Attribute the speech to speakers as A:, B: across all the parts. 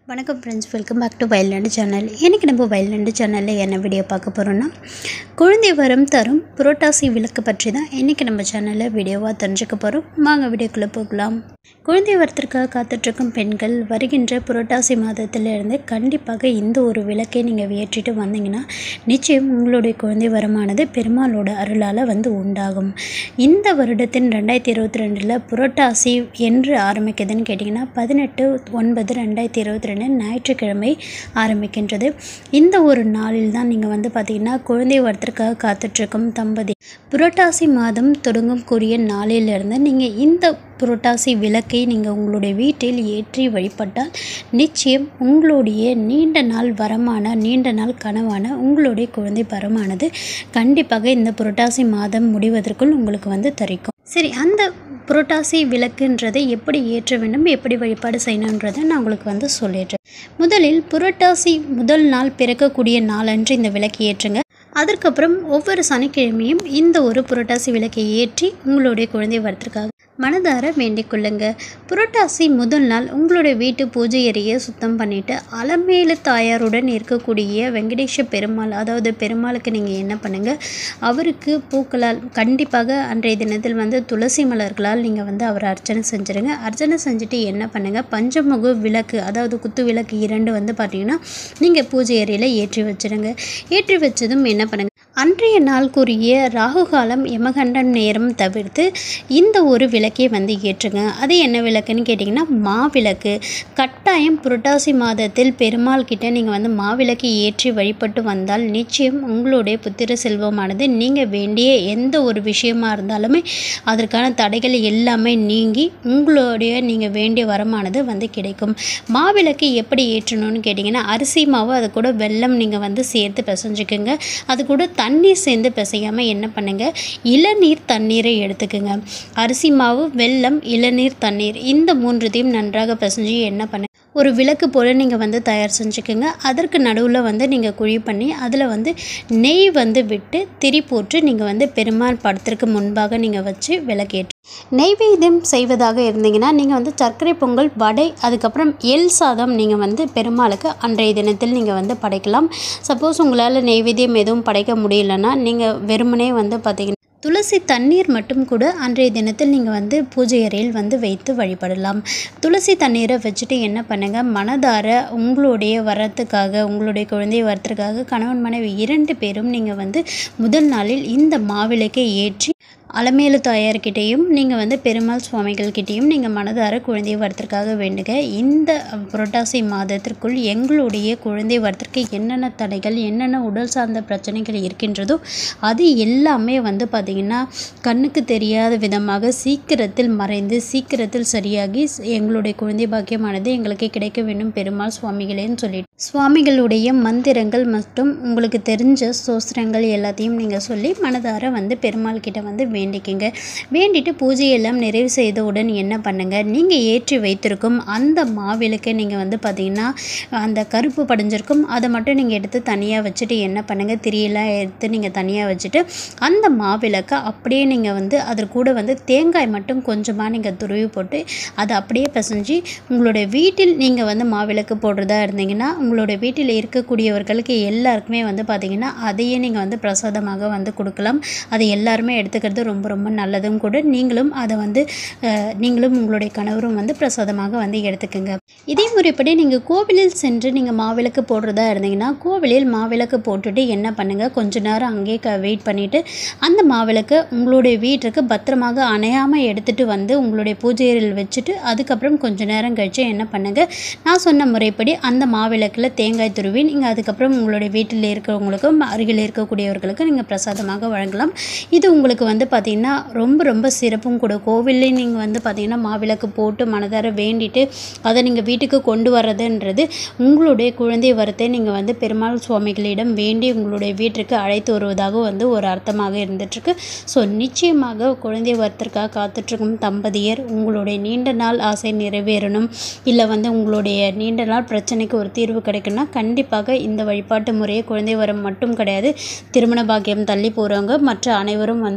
A: வணக்கம் friends welcome back to Vayalnadu channel இன்றைக்கி நம்ம வயல்நாடு சேனலில் என்ன வீடியோ பார்க்க போகிறோன்னா குழந்தை வரம் தரும் புரோட்டாசி விளக்கு பற்றி தான் இன்றைக்கி நம்ம சேனலில் வீடியோவாக தெரிஞ்சுக்க போகிறோம் வாங்க வீடியோக்குள்ளே போகலாம் குழந்தை வரத்திற்காக காத்துட்ருக்கும் பெண்கள் வருகின்ற புரோட்டாசி மாதத்திலிருந்து கண்டிப்பாக இந்த ஒரு விளக்கை நீங்கள் ஏற்றிட்டு வந்தீங்கன்னா நிச்சயம் உங்களுடைய குழந்தை வரமானது பெருமாளோட அருளால் வந்து உண்டாகும் இந்த வருடத்தின் ரெண்டாயிரத்தி இருபத்தி ரெண்டில் புரோட்டாசி என்று ஆரம்பிக்குதுன்னு கேட்டிங்கன்னா பதினெட்டு ஒன்பது ரெண்டாயிரத்தி இருபத்தி ரெண்டு ஞாயிற்றுக்கிழமை ஆரம்பிக்கின்றது இந்த ஒரு நாளில் தான் நீங்கள் வந்து பார்த்தீங்கன்னா குழந்தை வரத்திற்காக காத்துட்ருக்கும் தம்பதி புரட்டாசி மாதம் தொடங்கும் கூடிய நாளிலிருந்து நீங்கள் இந்த புரட்டாசி விளக்கை நீங்கள் உங்களுடைய வீட்டில் ஏற்றி வழிபட்டால் நிச்சயம் உங்களுடைய நீண்ட நாள் வரமான நீண்ட நாள் கனவான உங்களுடைய குழந்தை வரமானது கண்டிப்பாக இந்த புரட்டாசி மாதம் முடிவதற்குள் உங்களுக்கு வந்து தரிக்கும் சரி அந்த புரட்டாசி விளக்குன்றதை எப்படி ஏற்ற வேண்டும் எப்படி வழிபாடு செய்யணுன்றதை நான் உங்களுக்கு வந்து சொல்லிடுறேன் முதலில் புரட்டாசி முதல் நாள் பிறக்கக்கூடிய நாளன்று இந்த விளக்கு ஏற்றுங்க அதற்கப்புறம் ஒவ்வொரு சனிக்கிழமையும் இந்த ஒரு புரட்டாசி விளக்கை ஏற்றி உங்களுடைய குழந்தை வரத்திற்காக மனதார வேண்டிக் கொள்ளுங்க புரட்டாசி முதல் நாள் உங்களுடைய வீட்டு பூஜை அறையை சுத்தம் பண்ணிவிட்டு அலமேலு தாயாருடன் இருக்கக்கூடிய வெங்கடேஷ பெருமாள் அதாவது பெருமாளுக்கு நீங்கள் என்ன பண்ணுங்கள் அவருக்கு பூக்களால் கண்டிப்பாக அன்றைய தினத்தில் வந்து துளசி மலர்களால் நீங்கள் வந்து அவரை அர்ச்சனை செஞ்சுருங்க அர்ச்சனை செஞ்சுட்டு என்ன பண்ணுங்கள் பஞ்சமுக விளக்கு அதாவது குத்து விளக்கு இரண்டு வந்து பார்த்தீங்கன்னா நீங்கள் பூஜை அறையில் ஏற்றி வச்சுருங்க ஏற்றி வச்சதும் என்ன பண்ணுங்கள் அன்றைய நாளுக்குரிய ராகு காலம் யமகண்டன் நேரம் தவிர்த்து இந்த ஒரு விளக்கை வந்து ஏற்றுங்க அது என்ன விளக்குன்னு கேட்டிங்கன்னா மாவிளக்கு கட்டாயம் புரட்டாசி மாதத்தில் பெருமாள் கிட்ட நீங்கள் வந்து மாவிளக்கு ஏற்றி வழிபட்டு வந்தால் நிச்சயம் உங்களுடைய புத்திர செல்வமானது நீங்கள் வேண்டிய எந்த ஒரு விஷயமா இருந்தாலுமே அதற்கான தடைகள் எல்லாமே நீங்கி உங்களுடைய நீங்கள் வேண்டிய வரமானது வந்து கிடைக்கும் மாவிளக்கு எப்படி ஏற்றணும்னு கேட்டிங்கன்னா அரிசி மாவு அது கூட வெல்லம் நீங்கள் வந்து சேர்த்து பிசைஞ்சுக்குங்க அது கூட தண்ணீர் சேர்ந்து பிசையாமல் என்ன பண்ணுங்கள் இளநீர் தண்ணீரை எடுத்துக்கோங்க அரிசி மாவு வெல்லம் இளநீர் தண்ணீர் இந்த மூன்றுத்தையும் நன்றாக பிசைஞ்சு என்ன பண்ண ஒரு விளக்கு போல் நீங்கள் வந்து தயார் செஞ்சுக்கோங்க அதற்கு நடுவில் வந்து நீங்கள் குழி பண்ணி அதில் வந்து நெய் வந்து விட்டு திரி போட்டு நீங்கள் வந்து பெருமாள் படத்திற்கு முன்பாக நீங்கள் வச்சு விளக்கேற்று நெய்வேத்தியம் செய்வதாக இருந்தீங்கன்னா நீங்கள் வந்து சர்க்கரை பொங்கல் வடை அதுக்கப்புறம் எல் சாதம் நீங்கள் வந்து பெருமாளுக்கு அன்றைய தினத்தில் நீங்கள் வந்து படைக்கலாம் சப்போஸ் உங்களால் நெய்வேத்தியம் எதுவும் படைக்க முடியலன்னா நீங்கள் வெறுமனே வந்து பார்த்தீங்கன்னா துளசி தண்ணீர் மட்டும் கூட அன்றைய தினத்தில் நீங்கள் வந்து பூஜை அறையில் வந்து வைத்து வழிபடலாம் துளசி தண்ணீரை வச்சுட்டு என்ன பண்ணுங்கள் மனதார உங்களுடைய வரத்துக்காக உங்களுடைய குழந்தை வரத்துக்காக கணவன் மனைவி இரண்டு பேரும் நீங்கள் வந்து முதல் நாளில் இந்த மாவிளக்கை ஏற்றி அலமேலு தாயார்கிட்டேயும் நீங்கள் வந்து பெருமாள் சுவாமிகள்கிட்டேயும் நீங்கள் மனதார குழந்தை வரத்திற்காக வேண்டுக இந்த புரட்டாசி மாதத்திற்குள் எங்களுடைய குழந்தை வரத்திற்கு என்னென்ன தடைகள் என்னென்ன உடல் சார்ந்த பிரச்சனைகள் இருக்கின்றதோ அது எல்லாமே வந்து பார்த்திங்கன்னா கண்ணுக்கு தெரியாத விதமாக சீக்கிரத்தில் மறைந்து சீக்கிரத்தில் சரியாகி எங்களுடைய குழந்தை பாக்கியமானது எங்களுக்கு கிடைக்க வேண்டும் பெருமாள் சுவாமிகளேன்னு சொல்லிட்டு சுவாமிகளுடைய மந்திரங்கள் மற்றும் உங்களுக்கு தெரிஞ்ச சோஸ்திரங்கள் எல்லாத்தையும் நீங்கள் சொல்லி மனதார வந்து பெருமாள் கிட்ட வந்து வேண்டிக்கிங்க வேண்டிட்டு பூஜையெல்லாம் நிறைவு செய்தவுடன் என்ன பண்ணுங்கள் நீங்கள் ஏற்றி வைத்திருக்கும் அந்த மாவிளக்கை நீங்கள் வந்து பார்த்திங்கன்னா அந்த கருப்பு படிஞ்சிருக்கும் அதை மட்டும் நீங்கள் எடுத்து தனியாக வச்சுட்டு என்ன பண்ணுங்கள் திரியெல்லாம் எடுத்து நீங்கள் தனியாக வச்சுட்டு அந்த மாவிளக்கை அப்படியே நீங்கள் வந்து அதற்கு கூட வந்து தேங்காய் மட்டும் கொஞ்சமாக நீங்கள் துருவி போட்டு அதை அப்படியே பிசைஞ்சு உங்களுடைய வீட்டில் நீங்கள் வந்து மாவிளக்கு போடுறதா இருந்தீங்கன்னா உங்களுடைய வீட்டில் இருக்கக்கூடியவர்களுக்கு எல்லாருக்குமே வந்து பார்த்திங்கன்னா அதையே நீங்கள் வந்து பிரசாதமாக வந்து கொடுக்கலாம் அதை எல்லாருமே எடுத்துக்கிறது ரொம்ப ரொம்ப நல்லதும் கூட நீங்களும் அதை வந்து அஹ், நீங்களும் உங்களுடைய கணவரும் வந்து பிரசாதமாக வந்து எடுத்துக்கோங்க இதே முறைப்படி நீங்கள் கோவிலில் சென்று நீங்கள் மாவிளக்கு போடுறதா இருந்தீங்கன்னா கோவிலில் மாவிளக்கு போட்டுட்டு என்ன பண்ணுங்கள் கொஞ்ச நேரம் அங்கேயே க வெயிட் பண்ணிவிட்டு அந்த மாவிளக்கு உங்களுடைய வீட்டுக்கு பத்திரமாக அணையாமல் எடுத்துகிட்டு வந்து உங்களுடைய பூஜையில் வச்சுட்டு அதுக்கப்புறம் கொஞ்ச நேரம் கழித்து என்ன பண்ணுங்கள் நான் சொன்ன முறைப்படி அந்த மாவிளக்கில் தேங்காய் துருவி நீங்கள் அதுக்கப்புறம் உங்களுடைய வீட்டில் இருக்கிறவங்களுக்கும் அருகில் இருக்கக்கூடியவர்களுக்கு நீங்கள் பிரசாதமாக வழங்கலாம் இது உங்களுக்கு வந்து பார்த்திங்கன்னா ரொம்ப ரொம்ப சிறப்பும் கூட கோவில்லே நீங்கள் வந்து பார்த்திங்கன்னா மாவிளக்கு போட்டு மனதார வேண்டிட்டு அதை நீங்கள் வீட்டுக்கு கொண்டு வர்றதுன்றது உங்களுடைய குழந்தை வரத்தை நீங்கள் வந்து பெருமாள் சுவாமிகளிடம் வேண்டி உங்களுடைய வீட்டிற்கு அழைத்து வருவதாக வந்து ஒரு அர்த்தமாக இருந்துகிட்ருக்கு ஸோ நிச்சயமாக குழந்தை வரத்திற்காக காத்துட்ருக்கும் தம்பதியர் உங்களுடைய நீண்ட நாள் ஆசை நிறைவேறணும் இல்லை வந்து உங்களுடைய நீண்ட நாள் பிரச்சனைக்கு ஒரு தீர்வு கிடைக்கும்னா கண்டிப்பாக இந்த வழிபாட்டு முறையை குழந்தை வரம் மட்டும் கிடையாது திருமண பாக்கியம் தள்ளி போகிறவங்க மற்ற அனைவரும் வந்து கண்டிப்பாக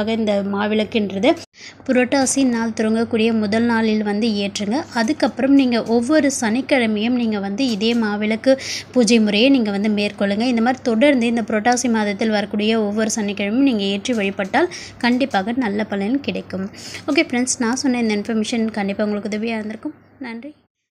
A: கண்டிப்பாக இந்த மாவிளக்குன்றது புரட்டாசி நாள் தொடங்கக்கூடிய முதல் நாளில் வந்து ஏற்றுங்க அதுக்கப்புறம் நீங்கள் ஒவ்வொரு சனிக்கிழமையும் நீங்கள் வந்து இதே மாவிளக்கு பூஜை முறையை நீங்கள் வந்து மேற்கொள்ளுங்க இந்த மாதிரி தொடர்ந்து இந்த புரட்டாசி மாதத்தில் வரக்கூடிய ஒவ்வொரு சனிக்கிழமையும் நீங்கள் ஏற்றி வழிபட்டால் கண்டிப்பாக நல்ல பலன் கிடைக்கும் ஓகே ஃப்ரெண்ட்ஸ் நான் சொன்ன இந்த இன்ஃபர்மேஷன் கண்டிப்பாக உங்களுக்கு உதவியாக இருந்திருக்கும் நன்றி